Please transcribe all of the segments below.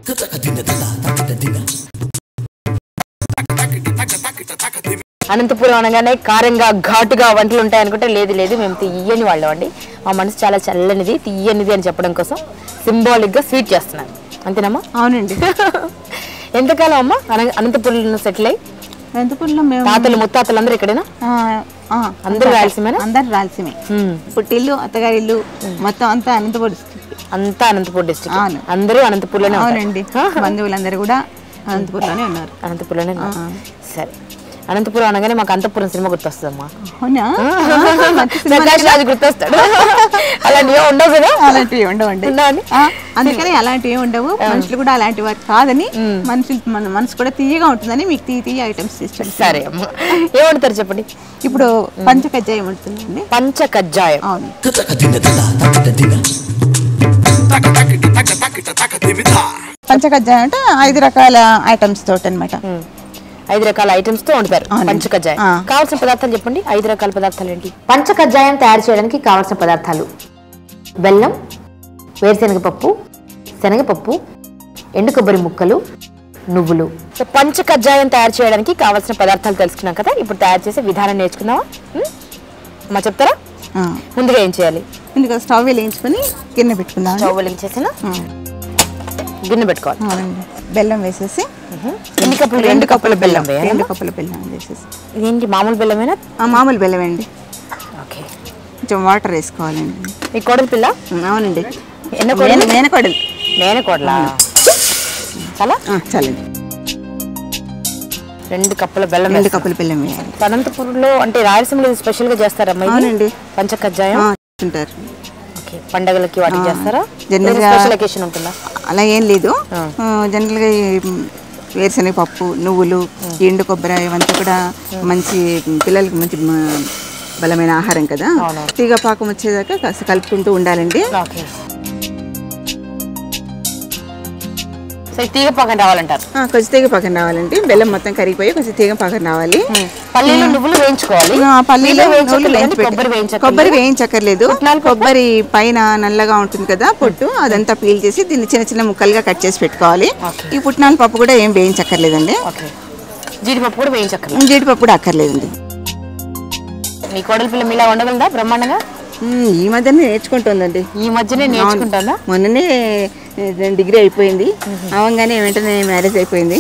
అనంతపురం అనగానే కారంగా ఘాటుగా వంటలు ఉంటాయి అనుకుంటే లేదు లేదు మేము తీయని వాళ్ళం అండి మా మనసు చాలా చల్లనిది తీయనిది అని చెప్పడం కోసం సింబాలిక్ గా స్వీట్ చేస్తున్నాను అంతేనమ్మా అవునండి ఎంతకాలం అమ్మా అన- అనంతపురంలో సెటిల్ అయ్యి అనంతపురంలో మేము తాతలు ముత్తాతలు అందరూ ఇక్కడేనా ఆ, ఆ, అందరూ రాయలసీమేనా అందరు రాయలసీమే హ్మ్. పుట్టిల్లు అత్తగారి ఇల్లు మొత్తం అంతా అనంతపురం district. అంతా అనంతపూర్ డిస్ట్రిక్ట్ అవును. అందరూ అనంతపూర్లోనే ఉంటారు. అవునండి బంధువులందరూ కూడా అనంతపురంలోనే ఉన్నారు అనంతపురంలోనే ఉన్నారు. సరే అనంతపురం అనగానే మాకు అంతపురం సినిమా గుర్తొస్తుందమ్మా అవునా మంచి సినిమా ప్రకాష్ రాజు గుర్తొస్తాడు అలాంటివి ఉండవు కదా అలాంటివి ఉండవండి ఉండవని? ఆ, అందుకని అలాంటివి ఉండవు మనుషులు కూడా అలాంటి వారు కాదని మనుషులు మన మనసు కూడా తీయగా ఉంటుందని మీకు తీయ తీయ ఐటమ్స్ ఇస్తాను సరే అమ్మా ఏమంటారు చెప్పండి ఇప్పుడు పంచకజ్జాయం ఉంటుందండి పంచ కజ్జాయం అవును పంచకజ్జాయం అంటే ఐదు రకాల ఐటమ్స్ తోటి అనమాట ఉమ్. ఐదు రకాల ఐటమ్స్ తో వండుతారు అవునండి. పంచ కజ్జాయం ఆ. కావాల్సిన పదార్థాలు చెప్పండి ఐదు రకాల పదార్థాలు ఏంటి పంచ కజ్జాయం తయారు చేయడానికి కావాల్సిన పదార్థాలు బెల్లం వేరుశనగ పప్పు శనగపప్పు ఎండు కొబ్బరి ముక్కలు నువ్వులు సో పంచ కజ్జాయం తయారు చేయడానికి కావాల్సిన పదార్థాలు తెలుసుకున్నాం కదా ఇప్పుడు తయారు చేసే విధానం నేర్చుకుందామా ఉమ్? అమ్మా చెప్తారా ముందుగా ఏం చేయాలి ముందుగా స్టవ్ వేయించుకొని గిన్నె పెట్టుకుందాం స్టవ్ వెలిగించేసిన గిన్నె పెట్టుకోవాలి అవునండి బెల్లం వేసేసి ఎన్ని కప్పులు రెండు కప్పుల బెల్లం వేయాలా? రెండు కప్పుల బెల్లం వేసేసి ఇదేంటి మామూలు బెల్లమేనా ఆ, మామూలు బెల్లం అండి ఓకే కొంచెం వాటర్ వేసుకోవాలండి మీ కోడలి పిల్ల అవునండి ఎన్న మేన కోడలు మేనకోడలు నేనే కోడలా చాలా ఆ, చాలండి రెండు కప్పుల బెల్లం రెండు వేస్తాం. కప్పుల బెల్లం వేయాలి అనంతపురంలో అంటే రాయలసీమలో ఇది స్పెషల్ గా చేస్తారమ్మా ఇది? అవునండి. పంచ కజ్జాయం ఆ, ఉంటారు ఓకే పండగలకి వాటికి ఆ, చేస్తారా జనరల్ గా- స్పెషల్ అకేషన్ ఉంటుందా అలా ఏం లేదు ఆ. ఆ, జనరల్గా ఈ వేరుశనగ పప్పు నువ్వులు ఎండు కొబ్బరి ఇవంతా కూడా మంచి పిల్లలకి మంచి మ, బలమైన ఆహారం కదా అవును. తీగ పాకం వచ్చేదాకా కాస్త కలుపుకుంటూ ఉండాలండి ఓకే సరే తీగ పాకం రావాలంటారు ఆ, కొంచెం తీగ పాకం రావాలండి బెల్లం మొత్తం కరిగిపోయి కొంచెం తీగ పాకం రావాలి పల్లీలు నువ్వులు వేయించుకోవాలి ఆ, పల్లీలు మీరే వేయించక్కర్లేదా? నువ్వులు వేయించి కొబ్బరి పెట్టు. వేయించక్కర్లేదా? కొబ్బరి వేయించక్కర్లేదు కొబ్బరి పైన నల్లగా ఉంటుంది కదా పొట్టు అదంతా పీల్ చేసి దీన్ని చిన్న చిన్న ముక్కలుగా కట్ చేసి పెట్టుకోవాలి ఓకే. ఈ పుట్నాల పప్పు కూడా ఏం వేయించక్కర్లేదండి ఓకే జీడిపప్పు కూడా వేయించక్కర్లేదు జీడిపప్పు కూడా అక్కర్లేదండి మీ కోడలి పిల్ల మీలా ఉండగలదా బ్రహ్మాండంగా ఉమ్, ఈ మధ్యనే నేర్చుకుంటుందండి ఈ మధ్యనే నేర్చుకుంటానా మొన్ననే ఏ, డిగ్రీ అయిపోయింది అవంగానే వెంటనే మ్యారేజ్ అయిపోయింది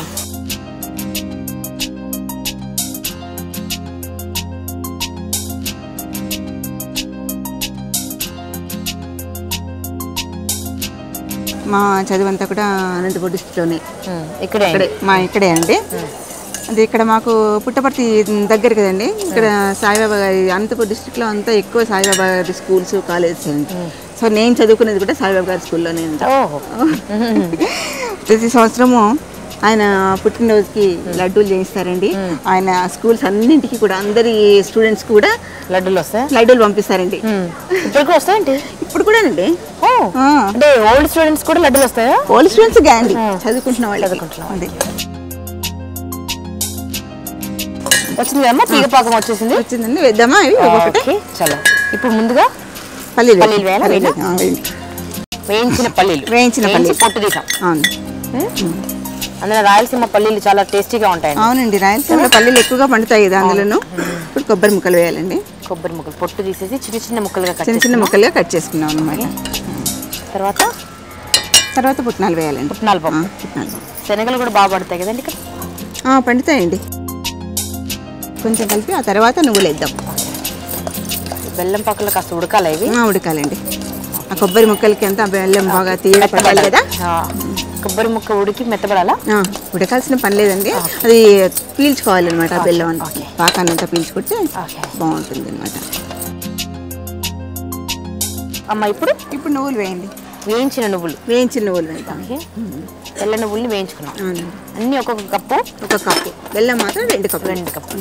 మా చదువు అంతా కూడా అనంతపురం డిస్ట్రిక్ట్లోనే ఉమ్, ఇక్కడే ఇక్కడే మా ఇక్కడే అండి అది ఇక్కడ మాకు పుట్టపర్తి దగ్గర కదండి ఇక్కడ సాయిబాబా గారి అనంతపురం డిస్ట్రిక్ట్లో అంతా ఎక్కువ సాయిబాబా గారి స్కూల్స్ కాలేజెస్ అండి సో నేను చదువుకునేది కూడా సాయిబాబా గారి స్కూల్లోనే అండి ఓహో ప్రతి సంవత్సరము ఆయన పుట్టినరోజుకి లడ్డూలు చేయిస్తారండి ఆయన స్కూల్స్ అన్నింటికి కూడా అందరి స్టూడెంట్స్ కూడా లడ్డూలు వస్తాయి లడ్డూలు పంపిస్తారండి ఇప్పటికి వస్తాయండి ఇప్పుడు కూడానండి ఓ ఆ. అంటే ఓల్డ్ స్టూడెంట్స్ కూడా లడ్డూలు వస్తాయా ఓల్డ్ స్టూడెంట్స్ గ్యాండి చదువుకుంటున్న వాళ్ళు చదువుకుంటున్న అదే వచ్చింది అమ్మ తీగ పాకం వచ్చేసింది వచ్చిందండి వేద్దామా ఇవి ఒక్కొక్కటి ఓకే చలో ఇప్పుడు ముందుగా పల్లీలు పల్లీలు వేయాలా? పల్లీలు, వేయనా? ఆ, వేయండి. వేయించిన పల్లీలు వేయించిన వేయించి పల్లీలు. పొట్టు తీసాం అవును అందులో రాయలసీమ పల్లీలు చాలా టేస్టీగా ఉంటాయండి అవునండి రాయలసీమలో పల్లీలు ఎక్కువగా పండుతాయి కదా అందులోను ఇప్పుడు కొబ్బరి ముక్కలు వేయాలండి కొబ్బరి ముక్కలు పొట్టు తీసేసి చిన్న చిన్న ముక్కలుగా కట్ చిన్న చేసి చిన్న ముక్కలుగా కట్ చేసుకున్నాం అనమాట తర్వాత తర్వాత పుట్నాలు వేయాలండి పుట్నాల ఆ, పప్పు పుట్నాలు శనగలు కూడా బాగా పడతాయి కదండి ఇక్కడ ఆ, పండుతాయండి కొంచెం కలిపి ఆ తర్వాత నువ్వులు వేద్దాం బెల్లం పక్కల కాస్త ఉడకాలి ఇవి ఆ, ఉడకాలండి ఆ కొబ్బరి ముక్కలకి అంతా బెల్లం బాగా తీయగా పడాలి కదా ఆ, కొబ్బరి ముక్క ఉడికి మెత్తబడాలా ఆ, ఉడకాల్సిన పని లేదండి అది పీల్చుకోవాలన్నమాట ఆ బెల్లం అంతా ఓకే. పాకాన్ని అంతా పీల్చుకుంటే ఓకే బాగుంటుంది అనమాట అమ్మ ఇప్పుడు ఇప్పుడు నువ్వులు వేయండి వేయించిన నువ్వులు వేయించిన నువ్వులు వేద్దాం ఓకే తెల్ల నువ్వుల్ని వేయించుకున్నాం అవునండి అన్ని ఒక్కొక్క కప్పు ఒక కప్పు బెల్లం మాత్రం రెండు కప్పు రెండు కప్పు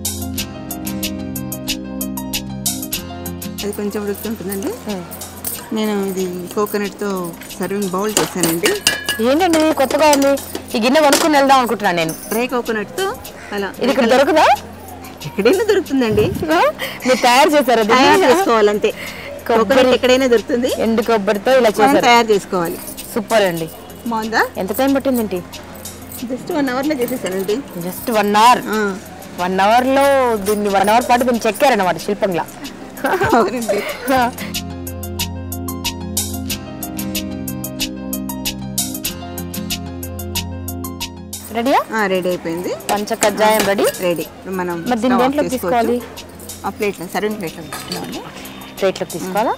అది కొంచెం ఉడుకుతుంటుందండి ఉమ్. నేను ఇది కోకోనట్తో సర్వింగ్ బౌల్ చేశానండి ఏంటండి ఇది కొత్తగా ఉంది ఈ గిన్నె కొనుక్కుని వెళ్దాం అనుకుంటున్నాను నేను డ్రై కోకోనట్తో అలా ఇది ఇక్కడ దొరకదా ఎక్కడైనా దొరుకుతుందండి ఆ? మీరు తయారు చేశారు తయారు చేసుకోవాలంతే కోకోనట్ ఎక్కడైనా దొరుకుతుంది ఎండు కొబ్బరితో ఇలా మనం చేశారు తయారు చేసుకోవాలి సూపర్ అండి బాగుందా ఎంత టైం పట్టిందేంటి జస్ట్ వన్ అవర్లో చేసేసానండి జస్ట్ వన్ అవర్ వన్ అవర్లో దీన్ని వన్ అవర్ పాటు దీన్ని చెక్కారనమాట శిల్పంలా అవునండి రెడీయా రెడీ అయిపోయింది పంచ కజ్జాయం రెడీ రెడీ ఇప్పుడు మనం మరి దీన్ని స్టవ్ ఆఫ్ దేంట్లోకి చేసుకోవచ్చు. తీసుకోవాలి ఆ ప్లేట్లో సర్వింగ్ ప్లేట్లో తీసుకున్నామండి ప్లేట్లోకి తీసుకోవాలా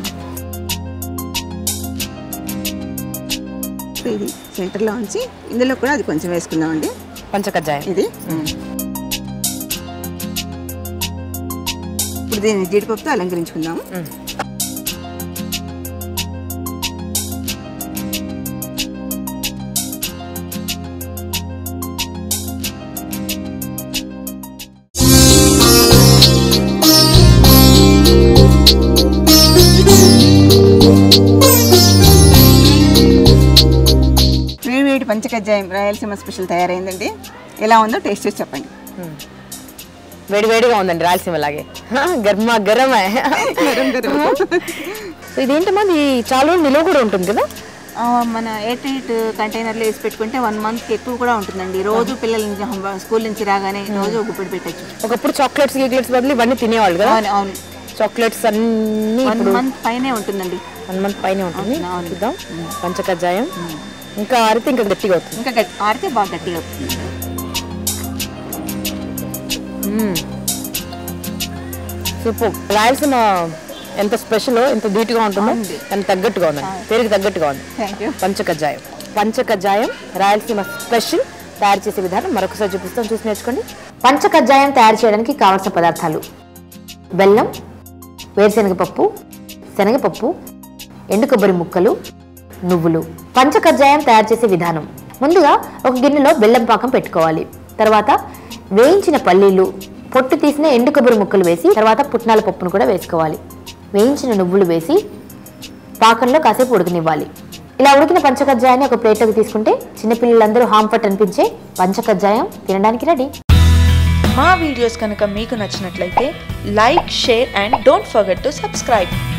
ఇది సెంటర్లో ఉంచి ఇందులో కూడా అది కొంచెం వేసుకుందామండి పంచ కజ్జాయం ఇది ఇప్పుడు దీన్ని జీడిపప్పుతో అలంకరించుకుందాము మ్మ్. వేడి వేడి పంచకజ్జాయం రాయలసీమ స్పెషల్ తయారైందండి ఎలా ఉందో టేస్ట్ చేసి చెప్పండి వేడి వేడిగా ఉందండి రాయలసీమ లాగే గర్మా గరమే సో ఇదేంటమ్మా ఇది చాలా రోజులు నిలువ కూడా ఉంటుంది కదా ఆ, మన ఎయిట్ ఎయిట్ కంటైనర్లో వేసి పెట్టుకుంటే వన్ మంత్కి ఎక్కువ కూడా ఉంటుందండి రోజు పిల్లల నుంచి హోమ్- స్కూల్ నుంచి రాగానే రోజు ఒక గుప్పెడు పెట్టచ్చు ఒకప్పుడు చాక్లెట్స్ గిక్లెట్స్ బదులు ఇవన్నీ తినేవాళ్ళు కదా అవును అవును చాక్లెట్స్ అన్ని వన్ ఇప్పుడు మంత్ పైనే ఉంటుందండి వన్ మంత్ పైన ఉంటుంది అవును, అవును. చూద్దాం పంచ కజ్జాయం ఇంకా ఆరితే ఇంకా గట్టిగా అవుతుంది ఇంకా గట్టి ఆడితే బాగా గట్టిగా అవుతుంది సూపర్ రాయలసీమ ఎంత స్పెషల్ ఎంత ధీటుగా ఉంటుందో అవునండి. ఎంత తగ్గట్టుగా ఉందండి పేరుకి తగ్గట్టుగా ఉంది థ్యాంక్ యూ పంచ కజ్జాయం పంచ కజ్జాయం రాయలసీమ స్పెషల్ తయారు చేసే విధానం మరొకసారి చూపిస్తాం చూసి నేర్చుకోండి పంచ కజ్జాయం తయారు చేయడానికి కావలసిన పదార్థాలు బెల్లం వేరుశనగ పప్పు శనగపప్పు ఎండు కొబ్బరి ముక్కలు నువ్వులు పంచ కజ్జాయం తయారు చేసే విధానం ముందుగా ఒక గిన్నెలో బెల్లం పాకం పెట్టుకోవాలి తర్వాత వేయించిన పల్లీలు పొట్టు తీసిన ఎండు కొబ్బరి ముక్కలు వేసి తర్వాత పుట్నాల పప్పును కూడా వేసుకోవాలి వేయించిన నువ్వులు వేసి పాకంలో కాసేపు ఉడకనివ్వాలి ఇలా ఉడికిన పంచకజ్జాయాన్ని ఒక ప్లేట్లోకి తీసుకుంటే చిన్నపిల్లలందరూ హాంఫట్ అనిపించే పంచకజ్జాయం తినడానికి రెడీ మా వీడియోస్ కనుక మీకు నచ్చినట్లయితే like share and don't forget to subscribe